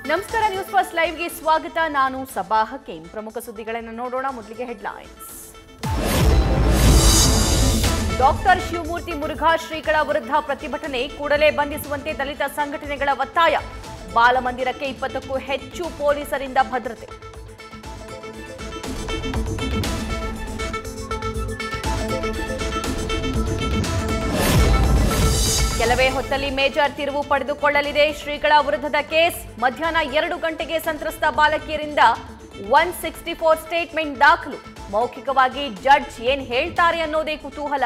ನಮಸ್ಕಾರ news first ಲೈವ್ಗೆ ಸ್ವಾಗತ ನಾನು ಸಬಾ ಹಕೀಂ ಪ್ರಮುಖ ಸುದ್ದಿಗಳನ್ನು ನೋಡೋಣ ಮೊದಲಿಗೆ ಹೆಡ್ಲೈನ್ಸ್ ಡಾಕ್ಟರ್ ಶಿವಮೂರ್ತಿ ಮುರುಘಾ ಶ್ರೀಗಳ ವಿರುದ್ಧ ಪ್ರತಿಭಟನೆ ಕೂಡಲೇ ಬಂಧಿಸುವಂತೆ ದಲಿತ ಸಂಘಟನೆಗಳ ಒತ್ತಾಯ ಬಾಲಮಂದಿರಕ್ಕೆ ಇಪ್ಪತ್ತಕ್ಕೂ ಹೆಚ್ಚು ಪೊಲೀಸರಿಂದ ಭದ್ರತೆ ಕೆಲವೇ ಹೊತ್ತಲ್ಲಿ ಮೇಜರ್ ತಿರುವು ಪಡೆದುಕೊಳ್ಳಲಿದೆ ಶ್ರೀಗಳ ವಿರುದ್ಧದ ಕೇಸ್ ಮಧ್ಯಾಹ್ನ ಎರಡು ಗಂಟೆಗೆ ಸಂತ್ರಸ್ತ ಬಾಲಕಿಯರಿಂದ ಒನ್ ಸಿಕ್ಸ್ಟಿ ಫೋರ್ ಸ್ಟೇಟ್ಮೆಂಟ್ ದಾಖಲು ಮೌಖಿಕವಾಗಿ ಜಡ್ಜ್ ಏನ್ ಹೇಳ್ತಾರೆ ಅನ್ನೋದೇ ಕುತೂಹಲ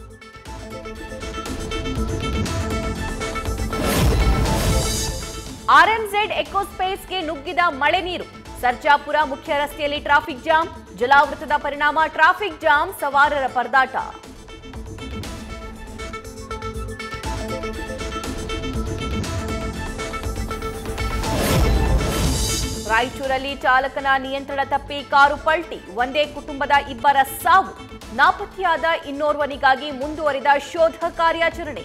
ಆರ್ಎಂಝೆಡ್ ಎಕೋಸ್ಪೇಸ್ಗೆ ನುಗ್ಗಿದ ಮಳೆ ನೀರು ಸರ್ಜಾಪುರ ಮುಖ್ಯ ರಸ್ತೆಯಲ್ಲಿ ಟ್ರಾಫಿಕ್ ಜಾಮ್ ಜಲಾವೃತದ ಪರಿಣಾಮ ಟ್ರಾಫಿಕ್ ಜಾಮ್ ಸವಾರರ ಪರದಾಟ ರಾಯಚೂರಲ್ಲಿ ಚಾಲಕನ ನಿಯಂತ್ರಣ ತಪ್ಪಿ ಕಾರು ಪಲ್ಟಿ ಒಂದೇ ಕುಟುಂಬದ ಇಬ್ಬರ ಸಾವು ನಾಪತ್ತೆಯಾದ ಇನ್ನೋರ್ವನಿಗಾಗಿ ಮುಂದುವರಿದ ಶೋಧ ಕಾರ್ಯಾಚರಣೆ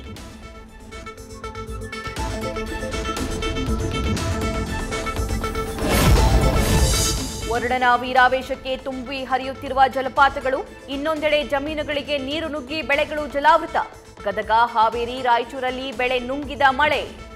ವರುಣನ ವೀರಾವೇಶಕ್ಕೆ ತುಂಬಿ ಹರಿಯುತ್ತಿರುವ ಜಲಪಾತಗಳು ಇನ್ನೊಂದೆಡೆ ಜಮೀನುಗಳಿಗೆ ನೀರು ನುಗ್ಗಿ ಬೆಳೆಗಳು ಜಲಾವೃತ ಗದಗ ಹಾವೇರಿ ರಾಯಚೂರಲ್ಲಿ ಬೆಳೆ ನುಂಗಿದ ಮಳೆ